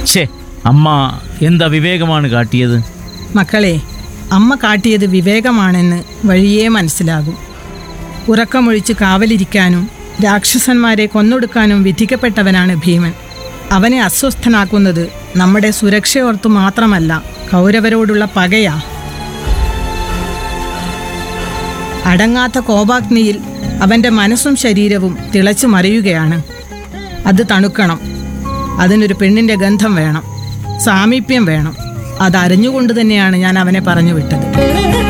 ഛേ അമ്മ എന്താ വിവേകമാണ് കാട്ടിയത് മക്കളെ അമ്മ കാട്ടിയത് വിവേകമാണെന്ന് വഴിയേ മനസ്സിലാകും ഉറക്കമൊഴിച്ച് കാവലിരിക്കാനും രാക്ഷസന്മാരെ കൊന്നൊടുക്കാനും വിധിക്കപ്പെട്ടവനാണ് ഭീമൻ അവനെ അസ്വസ്ഥനാക്കുന്നത് നമ്മുടെ സുരക്ഷയോർത്തു മാത്രമല്ല കൗരവരോടുള്ള പകയാ അടങ്ങാത്ത കോപാഗ്നിയിൽ അവൻ്റെ മനസ്സും ശരീരവും തിളച്ചു മറിയുകയാണ് അത് തണുക്കണം അതിനൊരു പെണ്ണിൻ്റെ ഗന്ധം വേണം സാമീപ്യം വേണം അതറിഞ്ഞുകൊണ്ട് തന്നെയാണ് ഞാൻ അവനെ പറഞ്ഞു വിട്ടത്